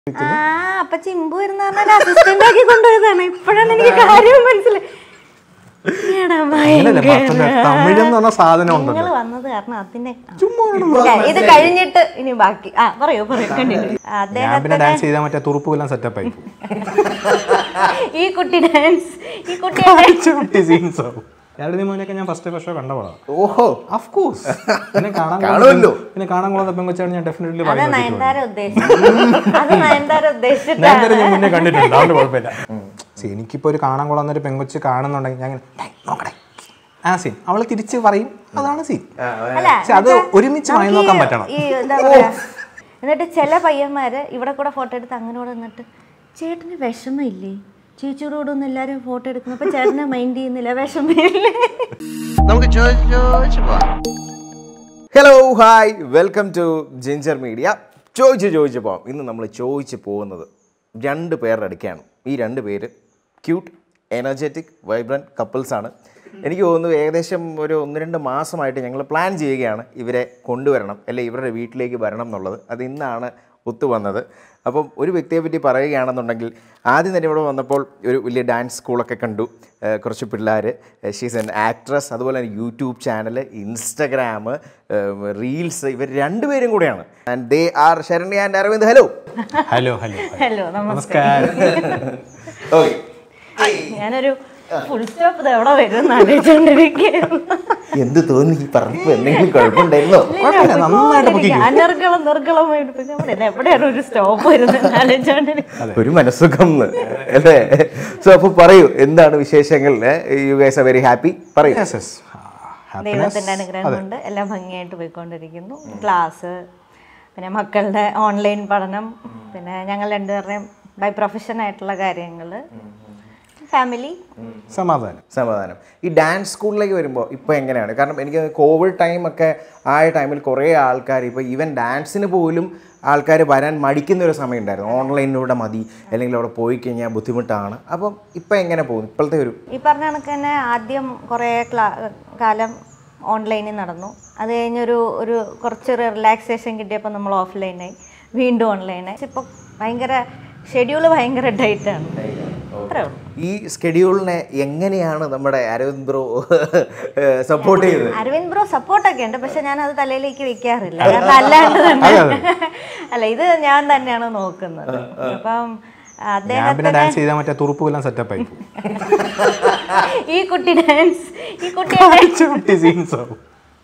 ആ അപ്പൊ ചിമ്പു ഇരുന്ന അസിസ്റ്റന്റ് ആക്കി കൊണ്ടുപോയതാണ് ഇപ്പോഴാണ് എനിക്ക് കാര്യം മനസ്സിലായി എടാ, അങ്ങനെയല്ലേ ഭയങ്കര. പറഞ്ഞത്? തമിഴ് എന്ന് പറഞ്ഞ സാധനം ഉണ്ടല്ലോ നിങ്ങള് വന്നത് കാരണം അതിന്റെ ഇത് കഴിഞ്ഞിട്ട് ഇനി ബാക്കി ആ പറയൂ പറയൂ കണ്ടിന്യൂ ഞാൻ പിന്നെ അദ്ദേഹത്തിന്റെ ഡാൻസ് ചെയ്താൽ മറ്റേ തുറുപ്പ് എല്ലാം സെറ്റപ്പ് ആയി പോകും. ഈ കുട്ടി ഡാൻസ് ഈ കുട്ടി കുട്ടി സീൻസ് ആവും ഞാനൊരു മോനൊക്കെ ഞാൻ ഫസ്റ്റ് ഫസ്റ്റ് കണ്ട പടം ഓഹോ ഓഫ് കോഴ്സ് പിന്നെ കാണാൻ കാണുമല്ലോ. കൊള്ളുന്ന- പിന്നെ കാണാൻ കൊള്ളുന്ന പെങ്കൊച്ചാണ് ഞാൻ ഡെഫിനറ്റ്ലി അത് നയൻതാര ഉദ്ദേശിച്ചു അത് നയൻതാര ഞാൻ ഉദ്ദേശിച്ചിട്ടാണ് ഞാൻ മുന്നേ കണ്ടിട്ടുണ്ട് അതുകൊണ്ട് കുഴപ്പമില്ല See, എനിക്കിപ്പോ ഒരു കാണാൻ കൊള്ളുന്ന ഒരു പെങ്കൊച്ച് കാണുന്നുണ്ടെങ്കിൽ ഞാൻ ഇങ്ങനെ, "ഡേയ്, നോക്കടേ ആ സീൻ അവള് തിരിച്ച് പറയും അതാണ് സീൻ അല്ല പക്ഷെ അത് ഒരുമിച്ച് വാങ്ങി നോക്കാൻ പറ്റണം ഈ എന്താ പറയാ എന്നിട്ട് ചില പയ്യന്മാര് ഇവിടെ കൂടെ ഫോട്ടോ എടുത്ത് അങ്ങനെ കൂടെ നിന്നിട്ട് ചേട്ടന് വിഷമയില്ലേ ചേച്ചിയോട് കൂടെ ഒന്ന് എല്ലാരും ഫോട്ടോ എടുക്കുന്നു അപ്പൊ ചേട്ടനെ മൈൻഡ് ചെയ്യുന്നില്ല വിഷമയില്ലേ നമുക്ക് ചോദിച്ച് ചോദിച്ച് പോവാം hello hi welcome to Ginger Media ചോദിച്ച് ചോദിച്ച് പോവാം ഇന്ന് നമ്മൾ ചോദിച്ച് പോകുന്നത് രണ്ട് പേരുടെ അടുക്കാണ് ഈ രണ്ട് പേര് ക്യൂട്ട് എനർജറ്റിക് വൈബ്രൻറ്റ് കപ്പിൾസ് ആണ് എനിക്ക് തോന്നുന്നു ഏകദേശം ഒരു ഒന്ന് രണ്ട് മാസമായിട്ട് ഞങ്ങൾ പ്ലാൻ ചെയ്യുകയാണ് ഇവരെ കൊണ്ടുവരണം അല്ലെ ഇവരുടെ വീട്ടിലേക്ക് വരണം എന്നുള്ളത് അത് ഇന്നാണ് ഒത്തു വന്നത് അപ്പം ഒരു വ്യക്തിയെ പറ്റി പറയുകയാണെന്നുണ്ടെങ്കിൽ ആദ്യം തന്നെ ഇവിടെ വന്നപ്പോൾ ഒരു വലിയ ഡാൻസ് സ്കൂളൊക്കെ കണ്ടു ഏഹ് കുറച്ച് പിള്ളേർ ഷീസ് എൻ ആക്ട്രസ് അതുപോലെ തന്നെ യൂട്യൂബ് ചാനൽ ഇൻസ്റ്റഗ്രാം റീൽസ് ഇവർ രണ്ടുപേരും കൂടെയാണ് and they are Saranya and Aravind hello hello hello hello നമസ്കാരം നമസ്കാരം ഓക്കെ ഞാനൊരു ഫുൾ സ്റ്റോപ്പ് എവിടെ വരും ആലോചിച്ചോണ്ടിരിക്കുന്നു എന്ത് തോന്നി ഈ പറഞ്ഞപ്പോൾ എന്തെങ്കിലും കുഴപ്പമുണ്ടായിരുന്നോ നന്നായിട്ട് പൊക്കിക്കും. അനർഗളം നിർഗളമായിട്ട് പിന്നെ നമ്മൾ ഇത് എവിടെയാണ് ഒരു സ്റ്റോപ്പ് വരുന്നത് ആലോചിച്ചോണ്ടിരിക്കുന്നത് ഒരു മനസ്സുഖം എന്ന്. അല്ലേ സോ അപ്പോൾ പറയൂ എന്താണ് വിശേഷങ്ങൾ you guys are very happy പറയൂ Yes, yes. Happiness. ദൈവത്തിന്റെ അനുഗ്രഹം കൊണ്ട് എല്ലാം ഭംഗിയായിട്ട് പോയിക്കൊണ്ടിരിക്കുന്നു ക്ലാസ് പിന്നെ മക്കളുടെ ഓൺലൈൻ പഠനം പിന്നെ ഞങ്ങൾ രണ്ടുപേരുടെയും ബൈ പ്രൊഫഷൻ ആയിട്ടുള്ള കാര്യങ്ങൾ ഫാമിലി സമാധാനം സമാധാനം ഈ ഡാൻസ് സ്കൂളിലേക്ക് വരുമ്പോൾ ഇപ്പോൾ എങ്ങനെയാണ് കാരണം എനിക്ക് കോവിഡ് ടൈം ഒക്കെ ആയ ടൈമിൽ കുറേ ആൾക്കാർ ഇപ്പോൾ ഈവൻ ഡാൻസിന് പോലും ആൾക്കാർ വരാൻ മടിക്കുന്ന ഒരു സമയം ഉണ്ടായിരുന്നു ഓൺലൈനിലൂടെ മതി അല്ലെങ്കിൽ അവിടെ പോയി കഴിഞ്ഞാൽ ബുദ്ധിമുട്ടാണ് അപ്പം ഇപ്പം എങ്ങനെ പോകും ഇപ്പോഴത്തെ ഒരു ഈ പറഞ്ഞ കണക്ക് തന്നെ ആദ്യം കുറേ ക്ലാ കാലം ഓൺലൈനിൽ നടന്നു അത് കഴിഞ്ഞൊരു ഒരു കുറച്ചൊരു റിലാക്സേഷൻ കിട്ടിയപ്പോൾ നമ്മൾ ഓഫ്ലൈനായി വീണ്ടും ഓൺലൈനായി ഇപ്പോൾ ഭയങ്കര ഷെഡ്യൂൾ ഭയങ്കര ടൈറ്റാണ് അത്രേ ഉള്ളൂ ഈ സ്കെഡ്യൂളിനെ എങ്ങനെയാണ് നമ്മുടെ അരവിന്ദ് ബ്രോ സപ്പോർട്ട് ചെയ്തത് അരവിന്ദ് ബ്രോ സപ്പോർട്ടൊക്കെ ഉണ്ട് പക്ഷെ ഞാൻ അത് തലയിലേക്ക് വെക്കാറില്ല കാരണം അല്ലാണ്ട് തന്നെ അല്ല ഇത് ഞാൻ തന്നെയാണ് നോക്കുന്നത് അപ്പം ഞാൻ അദ്ദേഹം പിന്നെ ഡാൻസ് ചെയ്താൽ മറ്റേ തുറുപ്പ് എല്ലാം സെറ്റപ്പ് ആയി പോകും. ഈ കുട്ടി ഡാൻസ് ഈ കുട്ടി കുട്ടി സീൻസ് ആവും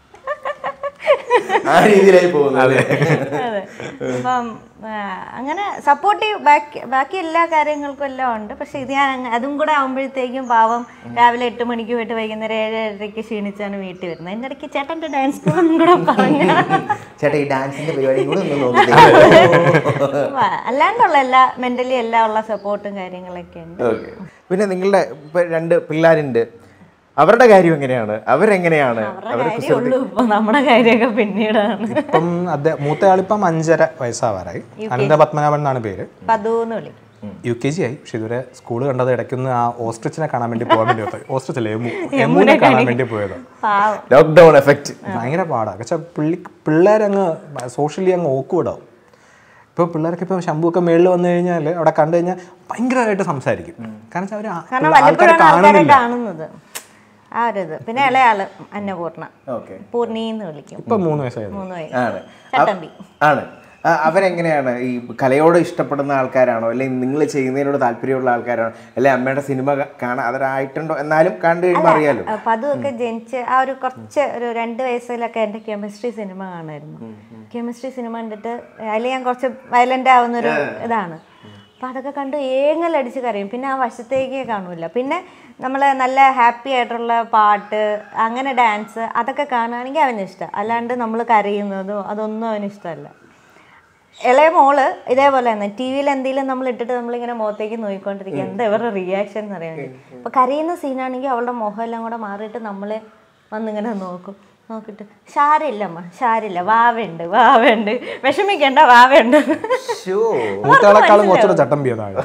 ആ രീതിയിലായി പോകുന്നത് അതെ അപ്പം ആ, അങ്ങനെ സപ്പോർട്ടീവ് ബാക്കി ബാക്കി എല്ലാ കാര്യങ്ങൾക്കും എല്ലാം ഉണ്ട് പക്ഷെ ഇത് ഞാൻ അങ്ങ് അതും കൂടെ ആകുമ്പോഴത്തേക്കും പാവം രാവിലെ എട്ട് മണിക്ക് പോയിട്ട് വൈകുന്നേരം ഏഴ് ഏഴരയ്ക്ക് ക്ഷീണിച്ചാണ് വീട്ടിൽ വരുന്നത് അതിൻ്റെ ഇടയ്ക്ക് ചേട്ടൻ്റെ ഡാൻസ് സ്കൂളും കൂടെ പറഞ്ഞു ചേട്ടാ ഈ ഡാൻസിന്റെ പരിപാടി കൂടെ ഒന്ന് നോക്കി അല്ലാണ്ടുള്ള എല്ലാ മെന്റലി എല്ലാം ഉള്ള സപ്പോർട്ടും കാര്യങ്ങളൊക്കെ ഉണ്ട് ഓക്കെ പിന്നെ നിങ്ങളുടെ ഇപ്പൊ രണ്ട് പിള്ളേരുണ്ട് അവരുടെ കാര്യം എങ്ങനെയാണ് അവരെങ്ങനെയാണ് അവരുടെ കാര്യമുള്ളൂ ഇപ്പൊ നമ്മുടെ കാര്യമൊക്കെ പിന്നീടാണ് ഇപ്പം അദ്ദേഹം മൂത്തയാളിപ്പം അഞ്ചര വയസ്സാവാറായി അനന്ത പത്മനാഭൻ എന്നാണ് പേര് പതുന്ന് വിളിക്കും യു കെ ജി ആയി പക്ഷെ ഇതുവരെ സ്കൂൾ കണ്ടത് ഇടയ്ക്കൊന്ന് ആ ഓസ്ട്രിച്ചിനെ കാണാൻ വേണ്ടി പോകാൻ വേണ്ടി പോയത് ഓസ്ട്രിച്ച് അല്ലേ എമു എമുവിനെ കാണാൻ വേണ്ടി പോയത് പാവം ലോക്ക്ഡൗൺ എഫക്റ്റ് ഭയങ്കര പാടാണ് പക്ഷെ പുള്ളി പിള്ളേരങ്ങ് സോഷ്യലി അങ്ങ് ഓക്കുവിടാവും ഇപ്പോൾ പിള്ളേർക്ക് ഇപ്പോൾ ശംഭുവൊക്കെ മേളിൽ വന്നു കഴിഞ്ഞാൽ അവിടെ കണ്ടു കഴിഞ്ഞാൽ ഭയങ്കരമായിട്ട് സംസാരിക്കും കാരണം വെച്ചാൽ അവർ കാരണം ആൾക്കാർ വല്ലപ്പോഴാണ് ആൾക്കാരെ കാണുന്നില്ല കാണുന്നത് ആ ഒരു ഇത് പിന്നെ ഇളയാള് അന്നപൂർണ ഓക്കെ പൂർണ്ണീന്ന് വിളിക്കും ഇപ്പം മൂന്ന് വയസ്സായിരുന്നു മൂന്ന് വയസ്സ് ആണ് ചട്ടമ്പി ആണ് ആ, അവരെങ്ങനെയാണ് ഈ കലയോട് ഇഷ്ടപ്പെടുന്ന ആൾക്കാരാണോ അല്ലെങ്കിൽ നിങ്ങൾ ചെയ്യുന്നതിനോട് താല്പര്യമുള്ള ആൾക്കാരാണോ അല്ലെങ്കിൽ അമ്മയുടെ സിനിമ ക- കാണാൻ അതരായിട്ടുണ്ടോ എന്നാലും കണ്ടു കഴിയുമ്പോൾ അറിയാലോ അപ്പൊ അതൊക്കെ ജനിച്ച് ആ ഒരു കുറച്ച് ഒരു രണ്ട് വയസ്സിലൊക്കെ എൻ്റെ കെമിസ്ട്രി സിനിമ കാണുമായിരുന്നു കെമിസ്ട്രി സിനിമ കണ്ടിട്ട് അതിൽ ഞാൻ കുറച്ച് വയലൻ്റ് ആവുന്നൊരു ഇതാണ് അപ്പം അതൊക്കെ കണ്ട് ഏങ്ങലടിച്ച് കരയും പിന്നെ ആ വശത്തേക്കേ കാണൂല പിന്നെ നമ്മൾ നല്ല ഹാപ്പി ആയിട്ടുള്ള പാട്ട് അങ്ങനെ ഡാൻസ് അതൊക്കെ കാണുകയാണെങ്കിൽ അവന് ഇഷ്ടം അല്ലാണ്ട് നമ്മൾ കരയുന്നതോ അതൊന്നും അവന് ഇഷ്ടമല്ല ഇളയ മോള് ഇതേപോലെ തന്നെ ടി വിയിൽ എന്തെങ്കിലും നമ്മൾ ഇട്ടിട്ട് നമ്മളിങ്ങനെ മുഖത്തേക്ക് നോക്കിക്കൊണ്ടിരിക്കുക എന്താ ഇവരുടെ റിയാക്ഷൻ എന്ന് അറിയാൻ വേണ്ടി അപ്പൊ കരയുന്ന സീനാണെങ്കിൽ അവളുടെ മുഖം എല്ലാം കൂടെ മാറിയിട്ട് നമ്മളെ വന്നിങ്ങനെ നോക്കും നോക്കിട്ട് ഷാരില്ല അമ്മ ഷാരില്ല വാവയുണ്ട് വാവയുണ്ട് വിഷമിക്കണ്ട വാവയുണ്ട് ഷോ മൂത്തകളെക്കാളും കുറച്ചുകൂടെ ചട്ടമ്പിയതാണ്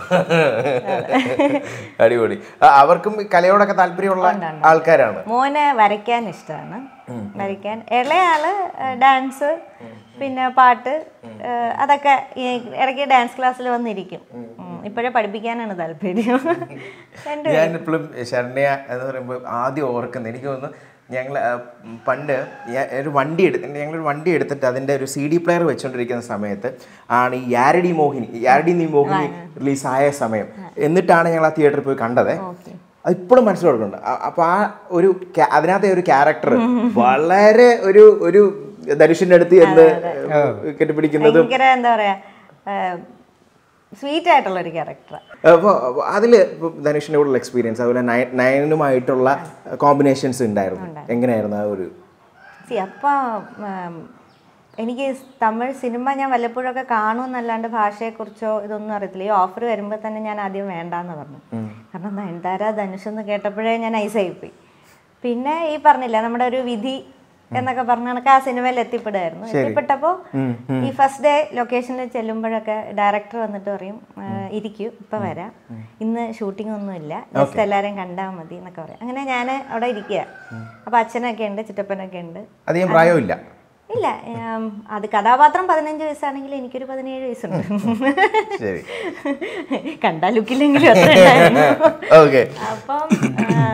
അടിപൊളി ആ, അവർക്കും ഈ കലയോടൊക്കെ താല്പര്യമുള്ള ആൾക്കാരാണ് മോനെ വരയ്ക്കാൻ ഇഷ്ടമാണ് വരയ്ക്കാൻ ഇളയാള് ഡാൻസ് പിന്നെ പാട്ട് ഏഹ് അതൊക്കെ ഈ ഇടയ്ക്ക് ഡാൻസ് ക്ലാസ്സിൽ വന്നിരിക്കും ഉം. ഇപ്പോഴേ പഠിപ്പിക്കാനാണ് താല്പര്യം രണ്ട് ഞാൻ ഇപ്പോഴും ശരണ്യ എന്ന് പറയുമ്പോൾ ആദ്യം ഓർക്കുന്നത് എനിക്ക് തോന്നുന്നു ഞങ്ങൾ പണ്ട് ഞാൻ ഒരു വണ്ടി എടുത്ത് ഞങ്ങളൊരു വണ്ടി എടുത്തിട്ട് അതിൻ്റെ ഒരു സി ഡി പ്ലെയർ വെച്ചുകൊണ്ടിരിക്കുന്ന സമയത്ത് ആണ് ഈ യാരടി മോഹിനി യാരടി നീ മോഹിനി റിലീസായ സമയം എന്നിട്ടാണ് ഞങ്ങൾ ആ തിയേറ്ററിൽ പോയി കണ്ടത് അത് ഇപ്പോഴും മനസ്സിൽ കൊടുക്കുന്നുണ്ട് അപ്പോൾ ആ ഒരു ca- അതിനകത്തെ ഒരു ക്യാരക്ടർ വളരെ ഒരു ഒരു ധനുഷിൻ്റെ അടുത്ത് എന്ന് കെട്ടിപ്പിടിക്കുന്നതും ഭയങ്കര എന്താ പറയാ സ്വീറ്റ് ആയിട്ടുള്ള ഒരു ക്യാരക്ടർ അപ്പോൾ അതിൽ ധനുഷിൻ്റെ കൂടെയുള്ള എക്സ്പീരിയൻസ് അതുപോലെ നയ- നയനുമായിട്ടുള്ള കോമ്പിനേഷൻസ് ഉണ്ടായിരുന്നു എങ്ങനെയായിരുന്നു ആ ഒരു സി അപ്പം ഉം, എനിക്ക് തമിഴ് സിനിമ ഞാൻ വല്ലപ്പോഴൊക്കെ കാണുമെന്നല്ലാണ്ട് ഭാഷയെക്കുറിച്ചോ ഇതൊന്നും അറിയത്തില്ല ഈ ഓഫർ വരുമ്പോൾ തന്നെ ഞാൻ ആദ്യം വേണ്ടാന്ന് പറഞ്ഞു കാരണം നയൻതാര ധനുഷ് എന്ന് കേട്ടപ്പോഴേ ഞാൻ ഐസായിപ്പോയി പിന്നെ ഈ പറഞ്ഞില്ല നമ്മുടെ ഒരു വിധി എന്നൊക്കെ പറഞ്ഞ കണക്ക് ആ സിനിമയിൽ എത്തിപ്പെടുമായിരുന്നു എത്തിപ്പെട്ടപ്പോൾ ഈ ഫസ്റ്റ് ഡേ ലൊക്കേഷനിൽ ചെല്ലുമ്പോഴൊക്കെ ഡയറക്ടർ വന്നിട്ട് പറയും "ആ, ഇരിക്കൂ ഇപ്പൊ വരാം ഇന്ന് ഷൂട്ടിംഗ് ഒന്നുമില്ല ജസ്റ്റ് എല്ലാവരെയും കണ്ടാൽ മതി എന്നൊക്കെ പറയും അങ്ങനെ ഞാൻ അവിടെ ഇരിക്കുക അപ്പൊ അച്ഛനൊക്കെ ഉണ്ട് ചിറ്റപ്പനൊക്കെ ഉണ്ട് അധികം പ്രായമില്ല ഇല്ല ഉം, അത് കഥാപാത്രം പതിനഞ്ച് വയസ്സാണെങ്കിൽ എനിക്കൊരു പതിനേഴ് വയസ്സുണ്ട് ശരി കണ്ടാ ലുക്കില്ലെങ്കിലും അത്ര ഉണ്ടായിരുന്നു ഓക്കെ അപ്പം ആ,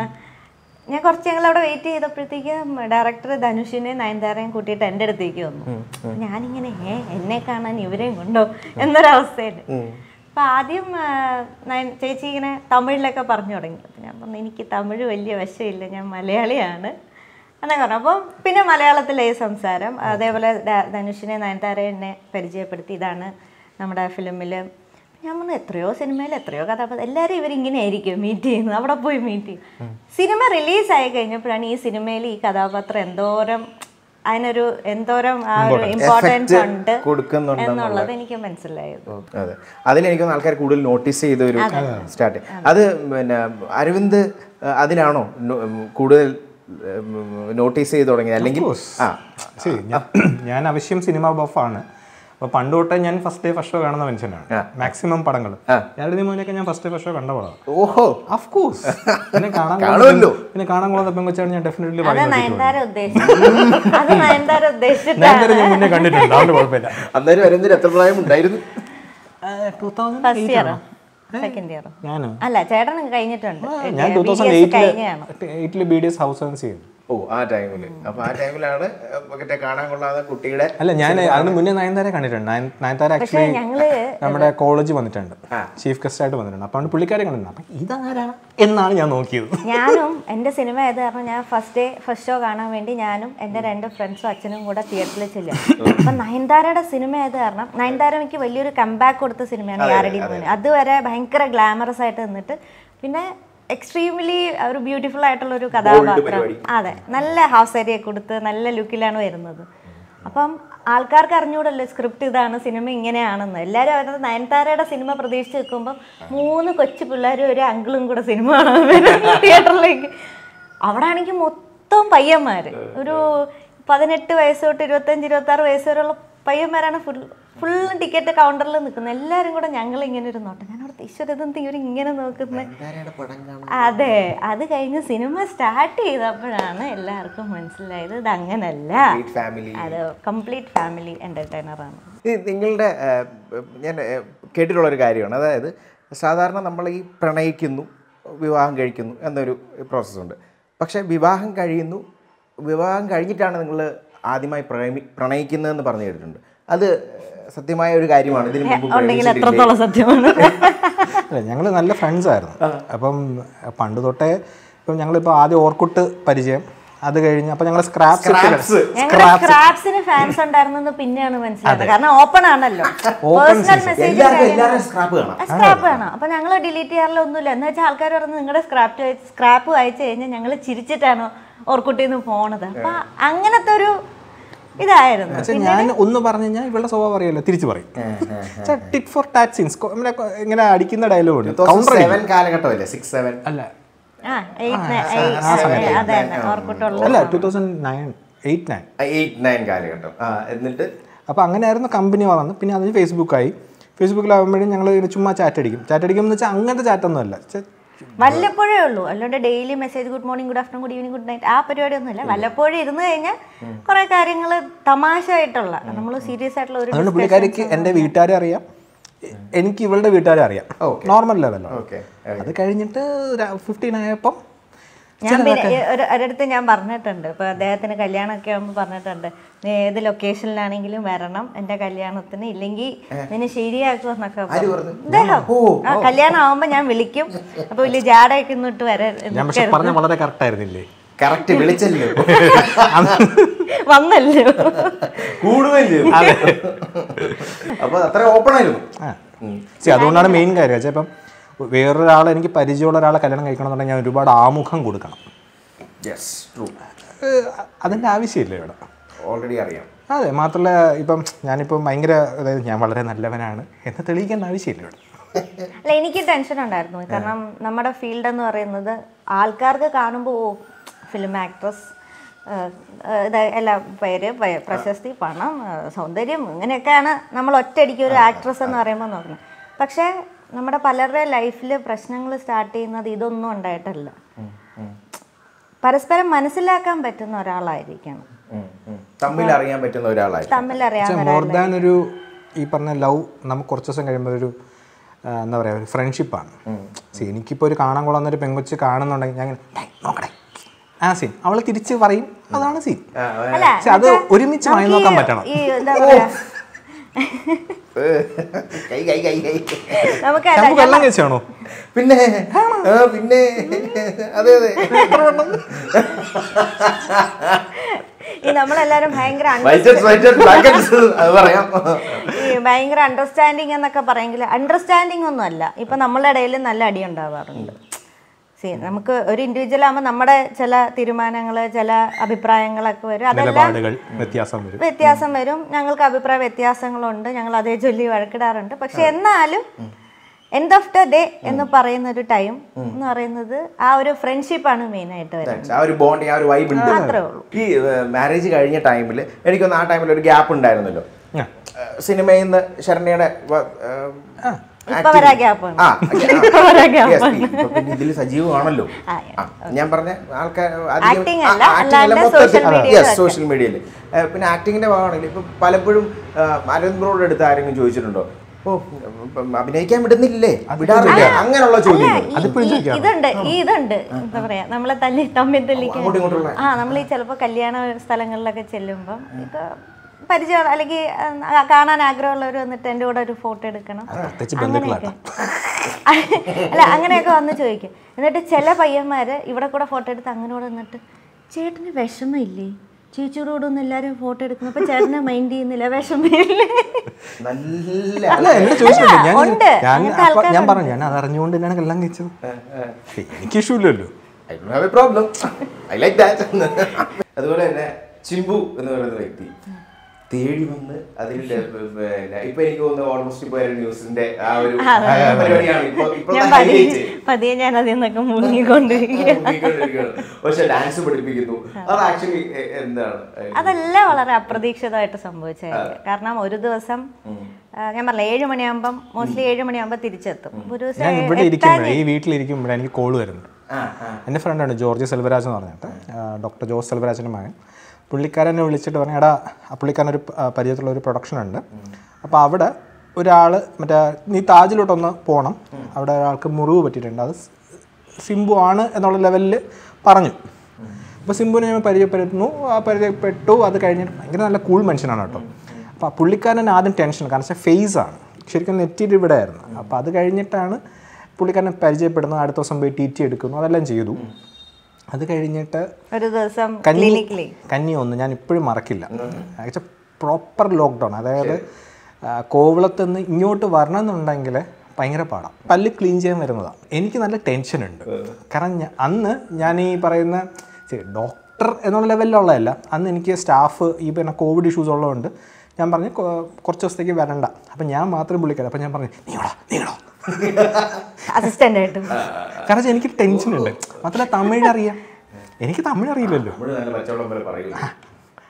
ഞാൻ കുറച്ച് ഞങ്ങൾ അവിടെ വെയിറ്റ് ചെയ്തപ്പോഴത്തേക്കും ഡയറക്ടർ ധനുഷിനെ നയൻതാരയും കൂട്ടിയിട്ട് എൻ്റെ അടുത്തേക്ക് വന്നു അപ്പൊ ഞാനിങ്ങനെ ഏ എന്നെ കാണാൻ ഇവരെയും കൊണ്ടോ എന്നൊരവസ്ഥയിൽ അപ്പൊ ആദ്യം ആ, നയൻ- ചേച്ചി ഇങ്ങനെ തമിഴിലൊക്കെ പറഞ്ഞു തുടങ്ങി അപ്പൊ ഞാൻ പറഞ്ഞു എനിക്ക് തമിഴ് വലിയ വശമില്ല ഞാൻ മലയാളിയാണ് എന്നൊക്കെ പറഞ്ഞു അപ്പം പിന്നെ മലയാളത്തിലെ സംസാരം അതേപോലെ ദ- ധനുഷിനെ നയൻതാര എന്നെ പരിചയപ്പെടുത്തി ഇതാണ് നമ്മുടെ ഫിലിമിൽ ഞാൻ പറഞ്ഞു എത്രയോ സിനിമയിൽ എത്രയോ കഥാപാത്രം എല്ലാവരും ഇവരിങ്ങനെ ആയിരിക്കും മീറ്റ് ചെയ്യുന്നത് അവിടെ പോയി മീറ്റ് ചെയ്യും സിനിമ റിലീസായി കഴിഞ്ഞപ്പോഴാണ് ഈ സിനിമയിൽ ഈ കഥാപാത്രം എന്തോരം അതിനൊരു എന്തോരം ആ ഒരു ഇമ്പോർട്ടൻസ് Effect ഉണ്ട് കൊടുക്കുന്നുണ്ടെന്നുള്ളത്. എന്നുള്ളത് എനിക്ക് മനസ്സിലായത് അതെ അതിലെനിക്ക് ആൾക്കാർ കൂടുതൽ നോട്ടീസ് ചെയ്ത ഒരു സ്റ്റാർട്ട് അത് പിന്നെ അരവിന്ദ് അഹ് അതിനാണോ നോ- ഉം, കൂടുതൽ നോട്ടീസ് ചെയ്ത് തുടങ്ങിയത് അല്ലെങ്കിൽ ആ ശരി ഞാൻ ഞാൻ അവശ്യം സിനിമ ബഫാണ് അപ്പോൾ പണ്ട് തൊട്ടേ ഞാൻ ഫസ്റ്റ് ഡേ ഫസ്റ്റ് ഷോ കാണുന്ന മനുഷ്യനാണ് മാക്സിമം പടങ്ങൾ ഞാനൊരു മോനൊക്കെ ഞാൻ ഫസ്റ്റ് ഡേ ഫസ്റ്റ് ഷോ കണ്ട പടം ഓഹോ ഓഫ് കോഴ്സ് പിന്നെ കാണാൻ കാണുമല്ലോ. കൊള്ളാത്ത- പിന്നെ കാണാൻ കൊള്ളാത്ത പെങ്കൊച്ചാണ് ഞാൻ ഡെഫിനറ്റ്ലി അത് നയൻതാര ഉദ്ദേശിച്ചു അത് നയൻതാര ഉദ്ദേശിച്ചിട്ടാണ് ഞാൻ മുന്നേ കണ്ടിട്ടുണ്ട് അതുകൊണ്ട് കുഴപ്പമില്ല അന്നേരം അരവിന്ദിന് എത്ര പ്രായം ഉണ്ടായിരുന്നു ടൂ തൗസൻഡ് ഫസ്റ്റ് ഇയറോ സെക്കൻഡ് ഇയറോ ഞാനോ അല്ല ചേട്ടൻ കഴിഞ്ഞിട്ടുണ്ട് ഞാൻ ടൂ BDS തൗസൻഡ് എയ്റ്റില് കഴിഞ്ഞാണ് എയ്റ്റില് B D S house and ചെയ്തു ഓ ആ ടൈമിൽ അപ്പൊ ആ ടൈമിലാണ് മറ്റേ കാണാൻ കൊള്ളാതെ കുട്ടിയുടെ അല്ല ഞാൻ അതിന് മുന്നേ നയൻതാര കണ്ടിട്ടുണ്ട് നയൻ- നയൻതാര പക്ഷെ ആക്ച്വലി ഞങ്ങള് നമ്മുടെ കോളേജ് വന്നിട്ടുണ്ട് ചീഫ് ഗസ്റ്റ് ആയിട്ട് വന്നിട്ടുണ്ട് അപ്പോൾ അവിടെ പുള്ളിക്കാരെ കണ്ടിട്ടുണ്ട് അപ്പം ഇതാരാ എന്നാണ് ഞാൻ നോക്കിയത് ഞാനും എൻ്റെ സിനിമ ആയത് കാരണം ഞാൻ ഫസ്റ്റ് ഡേ ഫസ്റ്റ് ഷോ കാണാൻ വേണ്ടി ഞാനും എൻ്റെ രണ്ട് ഫ്രണ്ട്സും അച്ഛനും കൂടെ തിയേറ്ററിൽ ചെല്ലുക അപ്പം നയൻതാരയുടെ സിനിമ ആയത് കാരണം നയൻതാര എനിക്ക് വലിയൊരു കംബാക്ക് കൊടുത്ത സിനിമയാണ് യാരടി മോന് അതുവരെ ഭയങ്കര ഗ്ലാമറസ് ആയിട്ട് നിന്നിട്ട് പിന്നെ എക്സ്ട്രീംലി ഒരു ബ്യൂട്ടിഫുൾ ആയിട്ടുള്ള ഒരു കഥാപാത്രം അതെ നല്ല ഹാഫ് സാരിയൊക്കെ കൊടുത്ത് നല്ല ലുക്കിലാണ് വരുന്നത് അപ്പം ആൾക്കാർക്ക് അറിഞ്ഞൂടല്ലോ സ്ക്രിപ്റ്റ് ഇതാണ് സിനിമ ഇങ്ങനെയാണെന്ന് എല്ലാവരും അവരുടെ നയൻതാരയുടെ സിനിമ പ്രതീക്ഷിച്ച് നിൽക്കുമ്പോൾ മൂന്ന് കൊച്ചു പിള്ളേരും ഒരു അങ്കിളും കൂടെ സിനിമ കാണാൻ വരും തിയേറ്ററിലേക്ക് അവിടെ ആണെങ്കിൽ മൊത്തം പയ്യന്മാർ ഒരു പതിനെട്ട് വയസ്സ് തൊട്ട് ഇരുപത്തഞ്ച് ഇരുപത്തി ആറ് വയസ്സ് വരെയുള്ള പയ്യന്മാരാണ് ഫുൾ ഫുൾ ടിക്കറ്റ് കൗണ്ടറിൽ നിൽക്കുന്നത് എല്ലാവരും കൂടെ ഞങ്ങൾ ഇങ്ങനെ ഒരു നോട്ടം ഞാൻ അവിടെ ഈശ്വരതും ഇവർ ഇങ്ങനെ നോക്കുന്നത് അതെ അത് കഴിഞ്ഞ് സിനിമ സ്റ്റാർട്ട് ചെയ്തപ്പോഴാണ് എല്ലാവർക്കും മനസ്സിലായത് ഇത് അങ്ങനല്ല ഫാമിലി അത് കംപ്ലീറ്റ് ഫാമിലി എന്റർടൈനറാണ് ഈ നിങ്ങളുടെ ആ, ഞാൻ ആ, കേട്ടിട്ടുള്ള ഒരു കാര്യമാണ് അതായത് സാധാരണ നമ്മൾ ഈ പ്രണയിക്കുന്നു വിവാഹം കഴിക്കുന്നു എന്നൊരു പ്രോസസ്സുണ്ട് പക്ഷേ വിവാഹം കഴിയുന്നു വിവാഹം കഴിഞ്ഞിട്ടാണ് നിങ്ങൾ ആദ്യമായി പ്രണയി പ്രണയിക്കുന്നതെന്ന് പറഞ്ഞു കേട്ടിട്ടുണ്ട് അത് സത്യമായ ഒരു കാര്യമാണ് ഇതിന് മുമ്പ് ഉണ്ടെങ്കിൽ പ്രേമിച്ചിട്ടില്ലേ? എത്രത്തോളം സത്യമാണ് അല്ല ഞങ്ങൾ നല്ല ഫ്രണ്ട്സ് ആയിരുന്നു അപ്പം പണ്ട് തൊട്ടേ ഇപ്പം ഞങ്ങളിപ്പോൾ ആദ്യം ഓർക്കുട്ട് പരിചയം അത് കഴിഞ്ഞ് അപ്പം ഞങ്ങൾ സ്ക്രാപ്സ് ഞങ്ങളുടെ സ്ക്രാപ്സിന് ഫാൻസ് ഉണ്ടായിരുന്നെന്ന് പിന്നെയാണ് മനസ്സിലായത് കാരണം ഓപ്പൺ ആണല്ലോ പേഴ്സണൽ മെസ്സേജ് എല്ലാവർക്കും എല്ലാവരും സ്ക്രാപ്പ് കാണാം സ്ക്രാപ്പ് കാണാം അപ്പൊ ഞങ്ങൾ ഡിലീറ്റ് ചെയ്യാറില്ല ഒന്നുമില്ല എന്ന് വെച്ചാൽ ആൾക്കാർ പറഞ്ഞു നിങ്ങളുടെ സ്ക്രാപ്പ് സ്ക്രാപ്പ് വായിച്ചു കഴിഞ്ഞാൽ ഞങ്ങൾ ചിരിച്ചിട്ടാണോ ഓർക്കുട്ടിന്ന് പോണത് അപ്പൊ അങ്ങനത്തെ ഒരു ഇതായിരുന്നു പക്ഷെ ഞാൻ ഒന്ന് പറഞ്ഞു കഴിഞ്ഞാൽ ഇവളുടെ സ്വഭാവം അറിയാലോ തിരിച്ചു പറയും ടിക് ഫോർ ടാക്സിൻസ് ഇങ്ങനെ അടിക്കുന്ന ഡയലോഗ് ഉണ്ട് കൗണ്ടർ സെവൻ കാലഘട്ടമല്ലേ സിക്സ് സെവൻ അല്ല ആ എയ്റ്റ് അതെ ഓർക്കുട്ടുള്ള അല്ല two thousand nine eight nine eight nine കാലഘട്ടം ആ എന്നിട്ട് അപ്പോൾ അങ്ങനെയായിരുന്നു കമ്പനി വന്നത് പിന്നെ അതിന് ഫേസ്ബുക്കായി ഫേസ്ബുക്കിലാകുമ്പോഴും ഞങ്ങൾ ചുമ്മാ ചാറ്റ് അടിക്കും ചാറ്റ് അടിക്കും എന്ന് വെച്ചാൽ അങ്ങനത്തെ ചാറ്റൊന്നും അല്ല ചെ- വല്ലപ്പോഴേ ഉള്ളൂ അല്ലാണ്ട് daily message good morning good afternoon good evening good night ആ പരിപാടിയൊന്നുമില്ല വല്ലപ്പോഴും ഇരുന്ന് കഴിഞ്ഞാൽ കുറെ കാര്യങ്ങൾ തമാശ ആയിട്ടുള്ള നമ്മൾ സീരിയസ് ആയിട്ടുള്ള ഒരു അതുകൊണ്ട് പുള്ളിക്കാരിക്ക് എൻ്റെ വീട്ടുകാരെ അറിയാം എ- എനിക്ക് ഇവളുടെ വീട്ടുകാരെ അറിയാം നോർമൽ ലെവലാണ് ഓക്കെ അത് കഴിഞ്ഞിട്ട് ഫിഫ്റ്റീൻ ആയപ്പം ഞാൻ പിന്നെ ഈ ഒരു ഒരിടത്ത് ഞാൻ പറഞ്ഞിട്ടുണ്ട് ഇപ്പൊ അദ്ദേഹത്തിന് കല്യാണമൊക്കെ ആകുമ്പോൾ പറഞ്ഞിട്ടുണ്ട് നീ ഏത് ലൊക്കേഷനിലാണെങ്കിലും വരണം എന്റെ കല്യാണത്തിന് ഇല്ലെങ്കിൽ നിന്നെ ശരിയാക്കും എന്നൊക്കെ പറഞ്ഞു. അദ്ദേഹം ആ കല്യാണം ആവുമ്പോ ഞാൻ വിളിക്കും അപ്പൊ വലിയ ജാടയൊക്കെ ഇന്നിട്ട് വരെ ഞാൻ പക്ഷെ പറഞ്ഞ വളരെ കറക്റ്റ് ആയിരുന്നില്ലേ കറക്റ്റ് വിളിച്ചല്ലോ വന്നല്ലോ കൂടുകയും ചെയ്തു അപ്പൊ അത്ര ഓപ്പൺ ആയിരുന്നു ആ ശരി അതുകൊണ്ടാണ് മെയിൻ കാര്യം വെച്ചാൽ ഇപ്പം വേറൊരാൾ എനിക്ക് പരിചയമുള്ള ഒരാളെ കല്യാണം കഴിക്കണമെന്നുണ്ടെങ്കിൽ ഞാൻ ഒരുപാട് ആമുഖം കൊടുക്കണം യെസ് ട്രൂ ഏഹ് അതിൻ്റെ ആവശ്യമില്ല ഇവിടെ ഓൾറെഡി അറിയാം അതെ മാത്രമല്ല ഇപ്പം ഞാനിപ്പം ഭയങ്കര അതായത് ഞാൻ വളരെ നല്ലവനാണ് എന്ന് തെളിയിക്കേണ്ട ആവശ്യമില്ല ഇവിടെ അല്ല എനിക്ക് ടെൻഷൻ ഉണ്ടായിരുന്നു കാരണം നമ്മുടെ ഫീൽഡ് എന്ന് പറയുന്നത് ആൾക്കാർക്ക് കാണുമ്പോൾ ഓ ഫിലിം ആക്ട്രസ് എല്ലാ പേര് പ- പ്രശസ്തി പണം ആ, സൗന്ദര്യം ഇങ്ങനെയൊക്കെയാണ് നമ്മൾ ഒറ്റയടിക്ക് ഒരു ആക്ട്രസ് എന്ന് പറയുമ്പോൾ നോക്കുന്നത് പക്ഷേ നമ്മുടെ പലരുടെ ലൈഫിൽ പ്രശ്നങ്ങൾ സ്റ്റാർട്ട് ചെയ്യുന്നത് ഇതൊന്നും ഉണ്ടായിട്ടല്ല പരസ്പരം മനസ്സിലാക്കാൻ പറ്റുന്ന ഒരാളായിരിക്കണം തമ്മിൽ അറിയാൻ പറ്റുന്ന ഒരാളായി തമ്മിലറിയാൻ മോർ ദാൻ ഒരു ഈ പറഞ്ഞ ലവ് നമുക്ക് കുറച്ച് ദിവസം കഴിയുമ്പോൾ ഒരു ആ, എന്താ പറയുക ഒരു ഫ്രണ്ട്ഷിപ്പാണ് സി എനിക്കിപ്പോൾ ഒരു കാണാൻ കൊള്ളുന്ന ഒരു പെങ്കൊച്ച് കാണുന്നുണ്ടെങ്കിൽ ഞാൻ ഇങ്ങനെ, "ഡേയ്, നോക്കടേ ആ സീൻ അവൾ തിരിച്ച് പറയും അതാണ് സീൻ അല്ല പക്ഷെ അത് ഒരുമിച്ച് വാങ്ങി നോക്കാൻ പറ്റണം ഈ എന്താ പറയാ കൈ കൈ കൈ കൈ നമുക്ക് നമുക്ക് വെള്ളം കഴിച്ചാണോ പിന്നെ ആ പിന്നെ അതെ അതെ ഈ നമ്മളെല്ലാരും ഭയങ്കര un- വൈറ്റഡ് വൈറ്റഡ് ബ്ലാക്കറ്റ്സ് അത് പറയാം ഈ ഭയങ്കര അണ്ടർസ്റ്റാൻഡിങ് എന്നൊക്കെ പറയെങ്കിൽ അണ്ടർസ്റ്റാൻഡിങ് ഒന്നും അല്ല ഇപ്പൊ നമ്മളുടെ ഇടയിൽ നല്ല അടി ഉണ്ടാവാറുണ്ട് സി നമുക്ക് ഒരു ഇൻഡിവിജ്വൽ ആകുമ്പോൾ നമ്മുടെ ചില തീരുമാനങ്ങൾ ചില അഭിപ്രായങ്ങളൊക്കെ വരും അതെല്ലാം നിലപാടുകൾ വ്യത്യാസം വരും വ്യത്യാസം വരും ഞങ്ങൾക്ക് അഭിപ്രായ വ്യത്യാസങ്ങളുണ്ട് ഞങ്ങൾ അതേ ചൊല്ലി വഴക്കിടാറുണ്ട് പക്ഷെ എന്നാലും എൻഡ് ഓഫ് ദ ഡേ എന്ന് പറയുന്ന ഒരു ടൈം എന്ന് പറയുന്നത് ആ ഒരു ഫ്രണ്ട്ഷിപ്പാണ് മെയിൻ ആയിട്ട് വരുന്നത് ആ ഒരു ബോണ്ട് ആ ഒരു വൈബ് ഉണ്ട് അത്രേ ഉള്ളൂ ഈ മാരേജ് കഴിഞ്ഞ ടൈമിൽ എനിക്കൊന്ന് ആ ടൈമിൽ ഒരു ഗ്യാപ്പ് ഉണ്ടായിരുന്നല്ലോ ആ. സിനിമയിൽ നിന്ന് ശരണ്യയുടെ വ- ഏഹ്, ഇപ്പൊ വരാ ഗ്യാപ്പ് ആ, ഇപ്പൊ വരാ ഗ്യാപ്പ് yes, ഇപ്പൊ പിന്നെ ഇതിൽ സജീവമാണല്ലോ ആ, ആ, ഞാൻ പറഞ്ഞ ആൾക്കാർ Acting അല്ല, അല്ലാണ്ട് social media യിൽ സോഷ്യൽ മീഡിയയിൽ പിന്നെ ആക്ടിങ്ങിന്റെ ഭാഗമാണെങ്കിൽ ഇപ്പൊ പലപ്പോഴും ആ, അരവിന്ദ് ബ്രോയുടെ അടുത്ത് ആരെങ്കിലും ചോദിച്ചിട്ടുണ്ടോ ഓ ഇപ്പം അഭിനയിക്കാൻ വിടുന്നില്ലേ വിടാറില്ല അങ്ങനെയുള്ള ചോദ്യങ്ങൾ അതിപ്പോഴും ഈ- ഈ- ഇതുണ്ട് ഈ ഇതുണ്ട് എന്താ പറയാ നമ്മളെ തല്ലി തമ്മിൽ തല്ലിക്കാൻ അങ്ങോട്ടും ഇങ്ങോട്ടുള്ള ആ നമ്മൾ ഈ ചിലപ്പോൾ കല്യാണ സ്ഥലങ്ങളിലൊക്കെ ചെല്ലുമ്പം ഇപ്പൊ പരിചയം അല്ലെങ്കിൽ ആ, കാണാൻ ആഗ്രഹമുള്ളവർ വന്നിട്ട് എൻ്റെ കൂടെ ഒരു ഫോട്ടോ എടുക്കണം പ്രത്യേകിച്ച് അങ്ങനെയൊക്കെ അല്ല അങ്ങനെയൊക്കെ വന്ന് ചോദിക്കും എന്നിട്ട് ചില പയ്യന്മാര് ഇവിടെ കൂടെ ഫോട്ടോ എടുത്ത് അങ്ങനെ കൂടെ നിന്നിട്ട് ചേട്ടന് വിഷമമില്ലേ ചേച്ചിയോട് കൂടെ ഒന്നും എല്ലാവരും ഫോട്ടോ എടുക്കുന്നു അപ്പൊ ചേട്ടനെ മൈൻഡ് ചെയ്യുന്നില്ല വിഷമമില്ലേ നല്ല അല്ല എന്നോട് ചോദിച്ചിട്ടുണ്ട് ഞാൻ ഉണ്ട്. ഞാൻ അങ്ങനത്തെ അപ്പൊ ഞാൻ ആൾക്കാരുണ്ട്. പറഞ്ഞു ഞാൻ അത് അറിഞ്ഞുകൊണ്ട് തന്നെയാണ് കല്യാണം കഴിച്ചത് പക്ഷേ എനിക്ക് ഇഷ്യൂ ഇല്ലല്ലോ I don't have a problem I like that അതുപോലെ തന്നെ ചിമ്പു എന്ന് പറയുന്ന വ്യക്തി തേടി വന്ന് അതിന്റെ പിന്നെ ഇപ്പൊ എനിക്ക് തോന്നുന്നു ഓൾമോസ്റ്റ് ഇപ്പൊ ന്യൂസിന്റെ ആ ഒരു പരിപാടിയാണ് ഇപ്പൊ ഇപ്പോഴത്തെ ഞാൻ പതിയെ highlight. പതിയെ ഞാൻ അതിൽ നിന്നൊക്കെ മുങ്ങിക്കൊണ്ടിരിക്കുക മുങ്ങിക്കൊണ്ടിരിക്കുകയാണ്. പക്ഷെ ഡാൻസ് പഠിപ്പിക്കുന്നു അത് ആക്ച്വലി എന്താണ് അതെല്ലാം വളരെ അപ്രതീക്ഷിതമായിട്ട് സംഭവിച്ച കാര്യം. കാരണം ഒരു ദിവസം ആ, ഞാൻ പറഞ്ഞ ഏഴ് മണിയാകുമ്പം മോസ്റ്റ്ലി ഏഴ് മണിയാകുമ്പോൾ തിരിച്ചെത്തും ഒരു ദിവസം ഞാൻ ഇവിടെ ഇരിക്കുമ്പോഴേ ഈ വീട്ടിലിരിക്കുമ്പോഴേ എനിക്ക് കോള് വരുന്നത് ആ, ആ. എൻ്റെ ഫ്രണ്ടാണ് ജോർജ് സെൽവരാജ് എന്ന് പറഞ്ഞിട്ട് ഡോക്ടർ ജോർജ് സെൽവരാജിൻ്റെ മകൻ പുള്ളിക്കാരനെ വിളിച്ചിട്ട് പറഞ്ഞു എടാ ആ പുള്ളിക്കാരൻ ഒരു പ- പരിചയത്തിലുള്ള ഒരു പ്രൊഡക്ഷൻ ഉണ്ട് അപ്പോൾ അവിടെ ഒരാൾ മറ്റേ നീ താജിലോട്ടൊന്ന് പോകണം അവിടെ ഒരാൾക്ക് മുറിവ് പറ്റിയിട്ടുണ്ട് അത് സ് സിംബു ആണ് എന്നുള്ള ലെവലിൽ പറഞ്ഞു അപ്പോൾ സിംബുവിനെ ഞാൻ പരിചയപ്പെടുന്നു ആ പരിചയപ്പെട്ടു അത് കഴിഞ്ഞിട്ട് ഭയങ്കര നല്ല കൂൾ മനുഷ്യനാണ് കേട്ടോ അപ്പോൾ ആ പുള്ളിക്കാരൻ ആദ്യം ടെൻഷൻ കാരണം വെച്ചാൽ ഫേസ് ആണ് ശരിക്കും നെറ്റിയിട്ട് ഇവിടെ ആയിരുന്നു അപ്പോൾ അത് കഴിഞ്ഞിട്ടാണ് പുള്ളിക്കാരനെ പരിചയപ്പെടുന്നത് അടുത്ത ദിവസം പോയി ടി ടി എടുക്കുന്നു അതെല്ലാം ചെയ്തു അത് കഴിഞ്ഞിട്ട് ഒരു ദിവസം കന്നി ക്ലിനിക്കിൽ കന്നി ഒന്ന് ഞാൻ ഇപ്പോഴും മറക്കില്ല ആക്ച്വൽ പ്രോപ്പർ ലോക്ക്ഡൗൺ അതായത് ആ, കോവളത്ത് നിന്ന് ഇങ്ങോട്ട് വരണമെന്നുണ്ടെങ്കിൽ ഭയങ്കര പാടാം പല്ല് ക്ലീൻ ചെയ്യാൻ വരുന്നതാണ് എനിക്ക് നല്ല ടെൻഷൻ ഉണ്ട് കാരണം ഞാ- അന്ന് ഞാൻ ഈ പറയുന്ന ഡോക്ടർ എന്നുള്ള ലെവലിലുള്ളതല്ല അന്ന് എനിക്ക് സ്റ്റാഫ് ഈ പിന്നെ കോവിഡ് ഇഷ്യൂസ് ഉള്ളതുകൊണ്ട് ഞാൻ പറഞ്ഞു "കൊ- കുറച്ച് ദിവസത്തേക്ക് വരണ്ട അപ്പം ഞാൻ മാത്രം വിളിക്കാം അപ്പം ഞാൻ പറഞ്ഞു നീളോ നീളോ അസിസ്റ്റന്റ് ആയിട്ടും കാരണം വെച്ചാൽ എനിക്ക് ടെൻഷൻ ഉണ്ട് മാത്രമല്ല തമിഴ് അറിയാം എനിക്ക് തമിഴ് അറിയില്ലല്ലോ നമ്മള് നല്ല പച്ചവെള്ളം പോലെ പറയില്ല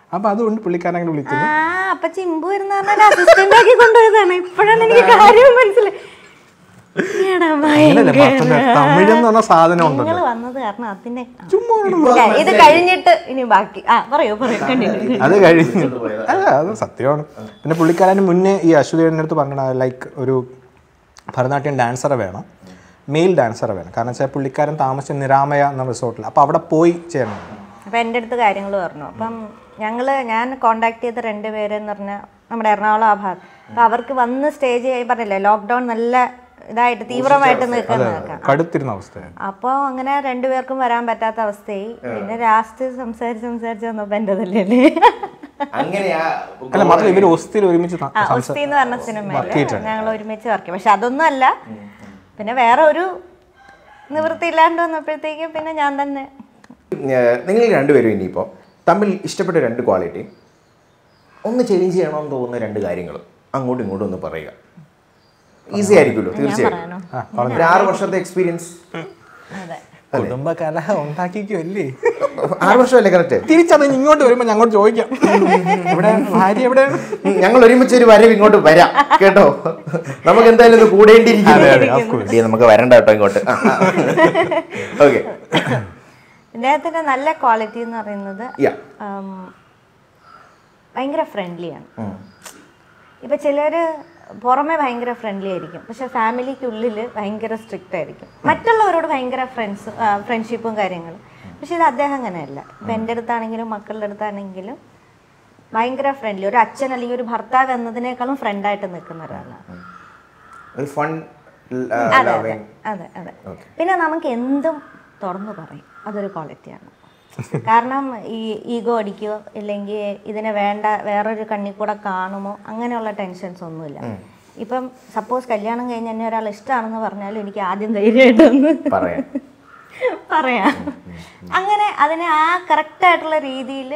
അപ്പോൾ അതുകൊണ്ട് പുള്ളിക്കാരൻ അങ്ങനെ വിളിച്ചത് ആ അപ്പൊ ചിമ്പു വരുന്ന പറഞ്ഞാൽ അസിസ്റ്റന്റ് ആക്കി കൊണ്ടുപോയതാണ് ഇപ്പോഴാണ് എനിക്ക് കാര്യം മനസ്സിലായി എടാ, അങ്ങനെയല്ല ഭയങ്കര. മാത്രമല്ല തമിഴ് എന്ന് പറഞ്ഞ സാധനം ഉണ്ടല്ലോ നിങ്ങൾ വന്നത് കാരണം അതിനെ ഇല്ല, ഇത് കഴിഞ്ഞിട്ട് ഇനി ബാക്കി ആ പറയൂ പറയൂ കണ്ടിന്യൂ അത് കഴിഞ്ഞു അല്ല അത് സത്യമാണ് പിന്നെ പുള്ളിക്കാരന് മുന്നേ ഈ അശ്വതിയുടെ അടുത്ത് പറഞ്ഞ ലൈക്ക് ഒരു ഭരതനാട്യം ഡാൻസറെ വേണം മെയിൽ ഡാൻസറെ വേണം കാരണം വെച്ചാൽ പുള്ളിക്കാരൻ താമസിച്ച നിരാമയ എന്ന റിസോർട്ടിൽ അപ്പോൾ അവിടെ പോയി ചെയ്യണം അപ്പം എൻ്റെ അടുത്ത് കാര്യങ്ങൾ പറഞ്ഞു അപ്പം ഞങ്ങൾ ഞാൻ കോണ്ടാക്ട് ചെയ്ത രണ്ട് പേരെന്ന് പറഞ്ഞാൽ നമ്മുടെ എറണാകുളം ആ ഭാഗത്ത് അപ്പം അവർക്ക് വന്ന് സ്റ്റേജ് ചെയ്യാൻ പറഞ്ഞില്ലേ ലോക്ക്ഡൗൺ നല്ല ഇതായിട്ട് തീവ്രമായിട്ട് നിൽക്കുന്നതൊക്കെ കടുത്തിരുന്ന അവസ്ഥയാണ് അപ്പോൾ അങ്ങനെ രണ്ടുപേർക്കും വരാൻ പറ്റാത്ത അവസ്ഥയായി പിന്നെ ലാസ്റ്റ് സംസാരിച്ച് സംസാരിച്ച് വന്നപ്പോൾ എൻ്റെ തല്ലേ അങ്ങനെയാ അല്ല മാത്രം ഇവർ ഒസ്തിയിൽ ഒരുമിച്ച് ത- ആ ഒസ്തി എന്ന് പറഞ്ഞ സിനിമയിൽ ഞങ്ങൾ ഒരുമിച്ച് വർക്ക് ചെയ്യും പക്ഷെ അതൊന്നും അല്ല പിന്നെ വേറെ ഒരു നിവൃത്തിയില്ലാണ്ട് വന്നപ്പോഴത്തേക്കും പിന്നെ ഞാൻ തന്നെ നിങ്ങൾ രണ്ടുപേരും ഇനിയിപ്പോൾ തമ്മിൽ ഇഷ്ടപ്പെട്ട രണ്ട് ക്വാളിറ്റി ഒന്ന് ചേഞ്ച് ചെയ്യണമെന്ന് തോന്നുന്ന രണ്ട് കാര്യങ്ങൾ അങ്ങോട്ടും ഇങ്ങോട്ടും ഒന്ന് പറയുക ഈസി ആയിരിക്കുമല്ലോ തീർച്ചയായും ഒരു ആറ് വർഷത്തെ എക്സ്പീരിയൻസ് അതെ കുടുംബ കലഹ ഉണ്ടാക്കിക്കല്ലേ ആറ് വർഷമല്ലേ കറക്റ്റ് തിരിച്ചത് ഇങ്ങോട്ട് വരുമ്പോൾ ഞങ്ങൾ ചോദിക്കാം ഇവിടെ ഭാര്യ എവിടെയാണ് ഞങ്ങൾ ഒരുമിച്ച് ഒരു വരവ് ഇങ്ങോട്ട് വരാം കേട്ടോ നമുക്ക് എന്തായാലും ഇത് അതെ, കൂടേണ്ടിയിരിക്കുന്നു അതെ, of course. ഡി, നമുക്ക് വരണ്ട കേട്ടോ ഇങ്ങോട്ട് ഓക്കെ ഇദ്ദേഹത്തിന്റെ നല്ല ക്വാളിറ്റി എന്ന് പറയുന്നത് യാ ആം, ഭയങ്കര ഫ്രണ്ട്ലിയാണ് ഇപ്പൊ ചിലര് പുറമെ ഭയങ്കര ഫ്രണ്ട്ലി ആയിരിക്കും പക്ഷെ ഫാമിലിക്കുള്ളിൽ ഭയങ്കര സ്ട്രിക്റ്റ് ആയിരിക്കും മറ്റുള്ളവരോട് ഭയങ്കര ഫ്രണ്ട്സ് ഫ്രണ്ട്ഷിപ്പും കാര്യങ്ങളും പക്ഷെ ഇത് അദ്ദേഹം അങ്ങനെയല്ല ഇപ്പൊ എൻ്റെ അടുത്താണെങ്കിലും മക്കളുടെ അടുത്താണെങ്കിലും ഭയങ്കര ഫ്രണ്ട്ലി ഒരു അച്ഛൻ അല്ലെങ്കിൽ ഒരു ഭർത്താവ് എന്നതിനേക്കാളും ഫ്രണ്ടായിട്ട് നിൽക്കുന്ന ഒരാളാണ് ഒരു ഫൺ അതെ അതെ അതെ അതെ പിന്നെ നമുക്ക് എന്തും തുറന്നു പറയും അതൊരു ക്വാളിറ്റിയാണ് കാരണം ഈ ഈഗോ അടിക്കുകയോ ഇല്ലെങ്കിൽ ഇതിനെ വേണ്ട വേറൊരു കണ്ണിൽ കൂടെ കാണുമോ അങ്ങനെയുള്ള ടെൻഷൻസ് ഒന്നുമില്ല ഇപ്പം സപ്പോസ് കല്യാണം കഴിഞ്ഞ് എന്നെ ഒരാൾ ഇഷ്ടമാണെന്ന് പറഞ്ഞാലും എനിക്ക് ആദ്യം ധൈര്യമായിട്ടൊന്ന് പറയാം പറയാം അങ്ങനെ അതിനെ ആ കറക്റ്റായിട്ടുള്ള രീതിയിൽ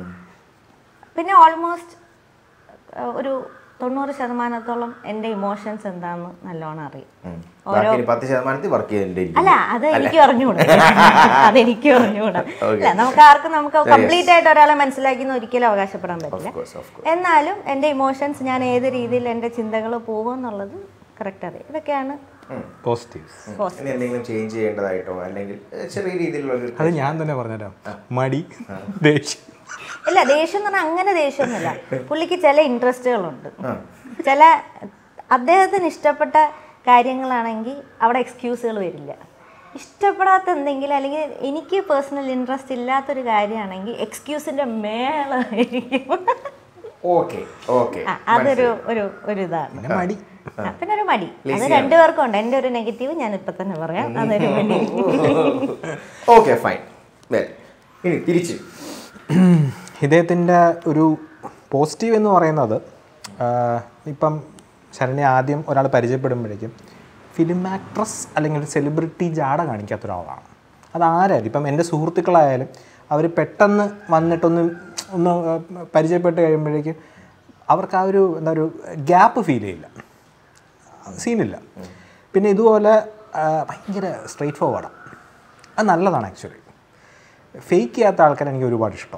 പിന്നെ ഓൾമോസ്റ്റ് ഒരു തൊണ്ണൂറ് ശതമാനത്തോളം എൻ്റെ ഇമോഷൻസ് എന്താണെന്ന് നല്ലോണം അറിയും ബാക്കി ഒരു പത്ത് ശതമാനത്തിൽ വർക്ക് ചെയ്തിട്ടുണ്ടായിരിക്കും അല്ല അത് എനിക്ക് അറിഞ്ഞുകൂടാ അതെനിക്ക് അറിഞ്ഞുകൂടാ അല്ല നമുക്ക് ആർക്കും നമുക്ക് കംപ്ലീറ്റ് ആയിട്ട് ഒരാളെ മനസ്സിലാക്കിയെന്ന് ഒരിക്കലും അവകാശപ്പെടാൻ പറ്റില്ല course, of എന്നാലും എൻ്റെ ഇമോഷൻസ് ഞാൻ ഏത് രീതിയിൽ എൻ്റെ ചിന്തകൾ പോകും എന്നുള്ളത് കറക്റ്റ് അറിയാം ഇതൊക്കെയാണ് പോസിറ്റീവ്സ് ഇനി എന്തെങ്കിലും ചേഞ്ച് ചെയ്യേണ്ടതായിട്ടോ അല്ലെങ്കിൽ ഏഹ്, ചെറിയ രീതിയിലുള്ള ഒരു അത് ഞാൻ തന്നെ പറഞ്ഞുതരാം മടി ദേഷ്യം ഇല്ല ദേഷ്യം എന്ന് പറഞ്ഞാൽ അങ്ങനെ ദേഷ്യമൊന്നുമില്ല പുള്ളിക്ക് ചില ഇൻട്രസ്റ്റുകളുണ്ട് ചില അദ്ദേഹത്തിന് ഇഷ്ടപ്പെട്ട കാര്യങ്ങളാണെങ്കിൽ അവിടെ എക്സ്ക്യൂസുകൾ വരില്ല ഇഷ്ടപ്പെടാത്ത എന്തെങ്കിലും അല്ലെങ്കിൽ എനിക്ക് പേഴ്സണൽ ഇൻട്രസ്റ്റ് ഇല്ലാത്തൊരു കാര്യമാണെങ്കിൽ എക്സ്ക്യൂസിന്റെ മേളായിരിക്കും ഓക്കെ ഓക്കെ ആ, അതൊരു ഒരു ഒരു ഇതാണ് പിന്നെ മടി ആ, പിന്നെ ഒരു മടി അത് രണ്ടുപേർക്കും ഉണ്ട് എൻ്റെ ഒരു നെഗറ്റീവ് ഞാൻ ഇപ്പൊ തന്നെ പറയാം അതൊരു മടി ഓക്കെ ഫൈൻ വെൽ ഇനി തിരിച്ച് ഇദ്ദേഹത്തിൻ്റെ ഒരു പോസിറ്റീവ് എന്ന് പറയുന്നത് ആ, ഇപ്പം ശരണ്യ ആദ്യം ഒരാൾ പരിചയപ്പെടുമ്പോഴേക്കും ഫിലിം ആക്ട്രസ് അല്ലെങ്കിൽ ഒരു സെലിബ്രിറ്റി ജാട കാണിക്കാത്ത ഒരാളാണ് അതാരായാലും ഇപ്പം എൻ്റെ സുഹൃത്തുക്കളായാലും അവർ പെട്ടെന്ന് വന്നിട്ടൊന്ന് ഒന്ന് ആ, പരിചയപ്പെട്ട് കഴിയുമ്പോഴേക്കും അവർക്ക് ആ ഒരു എന്താ ഒരു ഗ്യാപ്പ് ഫീൽ ചെയ്യില്ല സീനില്ല പിന്നെ ഇതുപോലെ ആ, ഭയങ്കര സ്ട്രെയിറ്റ് ഫോർവേഡാണ് അത് നല്ലതാണ് ആക്ച്വലി ഫേക്ക് ചെയ്യാത്ത ആൾക്കാരെ എനിക്ക് ഒരുപാട് ഇഷ്ടം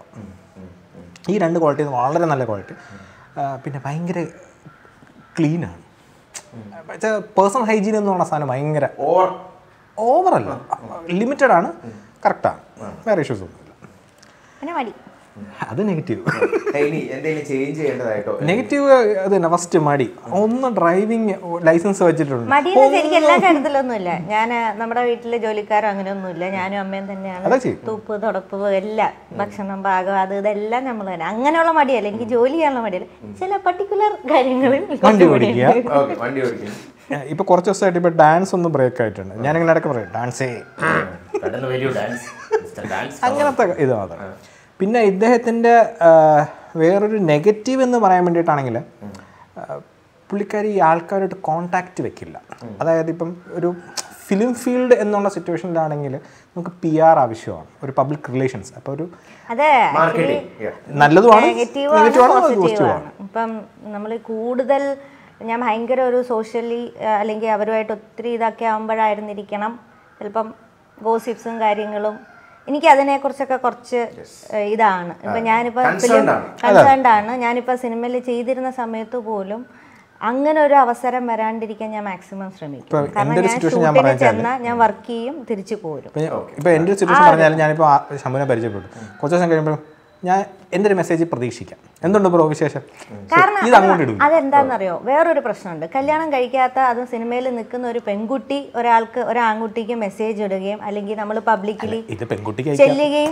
ഈ രണ്ട് ക്വാളിറ്റി വളരെ നല്ല ക്വാളിറ്റി പിന്നെ ഭയങ്കര ക്ലീനാണ് പേഴ്സണൽ ഹൈജീൻ എന്ന് പറഞ്ഞ സാധനം ഭയങ്കര ഓർ ഓവറല്ല ലിമിറ്റഡ് ആണ് കറക്റ്റാണ് വേറെ ഇഷ്യൂസ് ഒന്നുമില്ല പിന്നെ മടി അത് നെഗറ്റീവ് ഇനി എന്തെങ്കിലും ചേഞ്ച് ചെയ്യേണ്ടതായിട്ടോ നെഗറ്റീവ് അത് തന്നെ ഫസ്റ്റ് മടി ഒന്ന് ഡ്രൈവിംഗ് ലൈസൻസ് വെച്ചിട്ടുണ്ട് മടിയെന്ന് വെച്ചാൽ എനിക്ക് എല്ലാ കാര്യത്തിലൊന്നുമില്ല ഞാൻ നമ്മുടെ വീട്ടിലെ ജോലിക്കാരോ അങ്ങനെയൊന്നുമില്ല ഞാനും അമ്മയും തന്നെയാണ് അതാ ചെയ്യും. തൂപ്പ് തുടപ്പ് എല്ലാം ഭക്ഷണം പാകം അത് ഇതെല്ലാം നമ്മൾ തന്നെ അങ്ങനെയുള്ള മടിയല്ല എനിക്ക് ജോലി ചെയ്യാനുള്ള മടിയല്ല ചില പർട്ടിക്കുലർ കാര്യങ്ങളിൽ വണ്ടി ഓടിക്കുക ഓക്കെ വണ്ടി ഓടിക്കുന്നു ഇപ്പൊ കുറച്ച് ദിവസമായിട്ട് ഇപ്പൊ ഡാൻസ് ഒന്ന് ബ്രേക്ക് ആയിട്ടുണ്ട് ഞാനിങ്ങനെ ഇടയ്ക്ക് പറയും ഡാൻസേ പെട്ടെന്ന് വരൂ ഡാൻസ് ഡാൻസ് അങ്ങനത്തെ ഇത് മാത്രം പിന്നെ ഇദ്ദേഹത്തിൻ്റെ വേറൊരു നെഗറ്റീവ് എന്ന് പറയാൻ വേണ്ടിയിട്ടാണെങ്കിൽ പുള്ളിക്കാരി ഈ ആൾക്കാരായിട്ട് കോണ്ടാക്റ്റ് വെക്കില്ല അതായത് ഇപ്പം ഒരു ഫിലിം ഫീൽഡ് എന്നുള്ള സിറ്റുവേഷനിലാണെങ്കിൽ നമുക്ക് പി ആർ ആവശ്യമാണ് ഒരു പബ്ലിക് റിലേഷൻസ് അപ്പോൾ ഒരു അതെ മാർക്കറ്റിംഗ് നല്ലതുമാണ് നെഗറ്റീവാണ് നെഗറ്റീവാണ് പോസിറ്റീവാണ് പോസിറ്റീവാണ് ഇപ്പം നമ്മൾ കൂടുതൽ ഞാൻ ഭയങ്കര ഒരു സോഷ്യലി അല്ലെങ്കിൽ അവരുമായിട്ട് ഒത്തിരി ഇതൊക്കെ ആകുമ്പോഴായിരുന്നിരിക്കണം ചിലപ്പം ഗോസിപ്സും കാര്യങ്ങളും എനിക്ക് അതിനെക്കുറിച്ചൊക്കെ കുറച്ച് ഏഹ്, ഇതാണ് ഇപ്പൊ ഞാനിപ്പോ Concerned ഫിലിം ആണ്. കൺസേൺഡ് ആണ് ഞാനിപ്പോ സിനിമയിൽ ചെയ്തിരുന്ന സമയത്ത് പോലും അങ്ങനെ ഒരു അവസരം വരാണ്ടിരിക്കാൻ ഞാൻ മാക്സിമം ശ്രമിക്കും ഇപ്പൊ കാരണം എൻ്റെ ഒരു ഞാൻ situation ഞാൻ ഷൂട്ടിന് പറയാച്ചാല് ചെന്നാൽ ഞാൻ വർക്ക് ചെയ്യും തിരിച്ചു പോരും ഇപ്പൊ ഞാൻ- ഇപ്പൊ എൻ്റെ ഒരു സിറ്റുവേഷൻ പറഞ്ഞാലും ഞാനിപ്പോൾ ശമ്പുനെ പരിചയപ്പെട്ടു കുറച്ച് ദിവസം കഴിയുമ്പോൾ ഞാൻ എൻ്റെ ഒരു മെസ്സേജ് പ്രതീക്ഷിക്കാം എന്തുണ്ട് ബ്രോ വിശേഷം കാരണം ഇത് അങ്ങോട്ട് ഇടും അതെന്താണെന്നറിയോ വേറൊരു പ്രശ്നമുണ്ട് കല്യാണം കഴിക്കാത്ത അത് സിനിമയിൽ നിൽക്കുന്ന ഒരു പെൺകുട്ടി ഒരാൾക്ക് ഒരു ആൺകുട്ടിക്ക് മെസ്സേജ് ഇടുകയും അല്ലെങ്കിൽ നമ്മൾ പബ്ലിക്കലി ഇത് പെൺകുട്ടിക്ക് അയക്കാം. ചെല്ലുകയും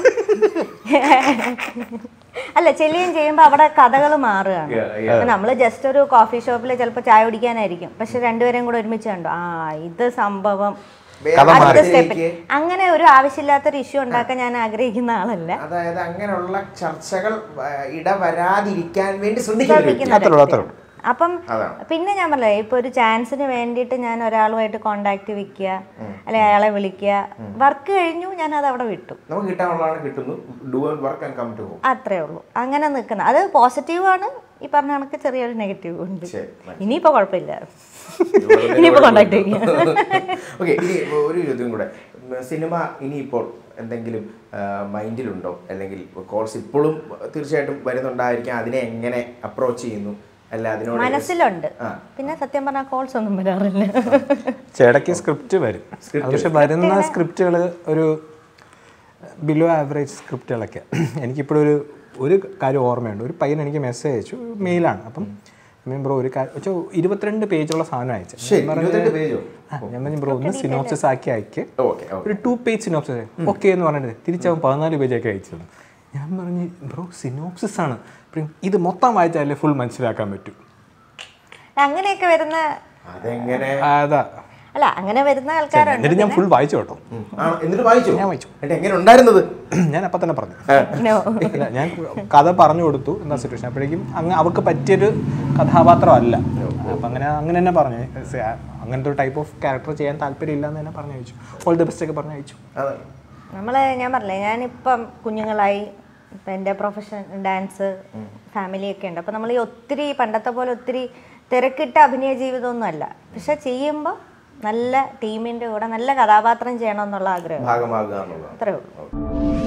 അല്ല ചെല്ലുകയും ചെയ്യുമ്പോൾ അവിടെ കഥകൾ മാറുകയാണ് നമ്മൾ ജസ്റ്റ് ഒരു കോഫി ഷോപ്പിൽ ചിലപ്പോൾ ചായ കുടിക്കാനായിരിക്കും പക്ഷെ രണ്ടുപേരെയും കൂടെ ഒരുമിച്ച് കണ്ടു ആ ഇത് സംഭവം കഥ അടുത്ത മാറി. സ്റ്റെപ്പ് അങ്ങനെ ഒരു ആവശ്യമില്ലാത്തൊരു ഇഷ്യൂ ഉണ്ടാക്കാൻ ഞാൻ ആഗ്രഹിക്കുന്ന ആളല്ല അതായത് അങ്ങനെയുള്ള ചർച്ചകൾ ആ, ഇടവരാതിരിക്കാൻ വേണ്ടി ശ്രദ്ധിക്കുന്നു ശ്രമിക്കുന്ന അത്രേ ഉള്ളൂ, ഒരു അത്രേ വ്യക്തിയാണ്. അപ്പം അതാണ്. പിന്നെ ഞാൻ പറഞ്ഞില്ലേ ഇപ്പൊ ഒരു ചാൻസിന് വേണ്ടിയിട്ട് ഞാൻ ഒരാളുമായിട്ട് കോണ്ടാക്ട് വെക്കുക അല്ലെങ്കിൽ അയാളെ വിളിക്കുക വർക്ക് കഴിഞ്ഞു ഞാൻ അത് അവിടെ വിട്ടു നമുക്ക് കിട്ടാനുള്ളതാണ് കിട്ടുന്നു do work and come to home അത്രേ ഉള്ളൂ അങ്ങനെ നിൽക്കുന്ന അത് പോസിറ്റീവ് ആണ് ഈ പറഞ്ഞ കണക്ക് ചെറിയൊരു നെഗറ്റീവ് ഉണ്ട് ശരി, ഇനിയിപ്പോ കുഴപ്പമില്ല ഇനിയിപ്പോ കോണ്ടാക്ട് ചെയ്യാം ഓക്കെ ഇനി ഒരു ചോദ്യം കൂടെ ഉം, സിനിമ ഇനിയിപ്പോൾ എന്തെങ്കിലും മൈൻഡിലുണ്ടോ അല്ലെങ്കിൽ കോൾസ് ഇപ്പോഴും തീർച്ചയായിട്ടും വരുന്നുണ്ടായിരിക്കാം അതിനെ എങ്ങനെ അപ്രോച്ച് ചെയ്യുന്നു അല്ല അതിനോട് മനസ്സിലുണ്ട് ആ. പിന്നെ സത്യം പറഞ്ഞാൽ കോൾസ് ഒന്നും വരാറില്ല ചേടയ്ക്ക് സ്ക്രിപ്റ്റ് വരും അത് പക്ഷെ വരുന്ന സ്ക്രിപ്റ്റുകൾ ഒരു ബിലോ ആവറേജ് സ്ക്രിപ്റ്റുകളൊക്കെ എനിക്കിപ്പോഴും ഒരു ഒരു കാര്യം ഓർമ്മയുണ്ട് ഒരു പയ്യൻ എനിക്ക് മെസ്സേജ് അയച്ചു മെയിലാണ് അപ്പം മീൻ ബ്രോ ഒരു കാര്യം വെച്ചാൽ ഇരുപത്തിരണ്ട് പേജുള്ള സാധനം അയച്ചു ശരി ഇരുപത്തെട്ട് പേജോ ആ, ഞാൻ പറഞ്ഞു ബ്രോ ഒന്ന് സിനോപ്സിസ് ആക്കി അയക്ക് ഓക്കെ ഓക്കെ ഒരു ടു പേജ് സിനോപ്സിസ് ഓക്കെ എന്ന് പറഞ്ഞിട്ട് തിരിച്ചവൻ പതിനാല് പേജൊക്കെ അയച്ചു തന്നു. ഞാൻ പറഞ്ഞു ബ്രോ സിനോപ്സിസ് ആണ് പിന്നെ ഇത് മൊത്തം വായിച്ചാലേ ഫുൾ മനസ്സിലാക്കാൻ പറ്റൂ അങ്ങനെയൊക്കെ വരുന്ന അതെങ്ങനെ ആ, അതാ അല്ല അങ്ങനെ വരുന്ന ആൾക്കാരുണ്ട് എന്നിട്ട് ഞാൻ ഫുൾ വായിച്ചു കേട്ടോ ആ എന്നിട്ട് വായിച്ചു ഞാൻ വായിച്ചു. എന്നിട്ട് എങ്ങനെ ഉണ്ടായിരുന്നത് ഞാൻ അപ്പം തന്നെ പറഞ്ഞു No. ഇല്ല, ഞാൻ കഥ പറഞ്ഞു കൊടുത്തു എന്താ സിറ്റുവേഷൻ അപ്പോഴേക്കും അങ്ങ് അവർക്ക് പറ്റിയൊരു കഥാപാത്രമല്ല അപ്പം അങ്ങനെ അങ്ങനെ തന്നെ പറഞ്ഞു സെ, അങ്ങനത്തെ ഒരു ടൈപ്പ് ഓഫ് ക്യാരക്ടർ ചെയ്യാൻ താല്പര്യമില്ല എന്ന് തന്നെ പറഞ്ഞു അയച്ചു ഓൾ ദി ബെസ്റ്റ് ഒക്കെ പറഞ്ഞു അയച്ചു അതെ നമ്മൾ ഞാൻ പറഞ്ഞില്ലേ ഞാനിപ്പം കുഞ്ഞുങ്ങളായി ഇപ്പം എൻ്റെ പ്രൊഫഷൻ ഡാൻസ് ഫാമിലിയൊക്കെ ഉണ്ട് അപ്പം നമ്മൾ ഈ ഒത്തിരി പണ്ടത്തെ പോലെ ഒത്തിരി തിരക്കിട്ട അഭിനയ ജീവിതമൊന്നും അല്ല പക്ഷെ ചെയ്യുമ്പോൾ നല്ല ടീമിൻ്റെ കൂടെ നല്ല കഥാപാത്രം ചെയ്യണം എന്നുള്ള ആഗ്രഹം ഭാഗമാകുക എന്നുള്ളതാണ് അത്രേ ഉള്ളൂ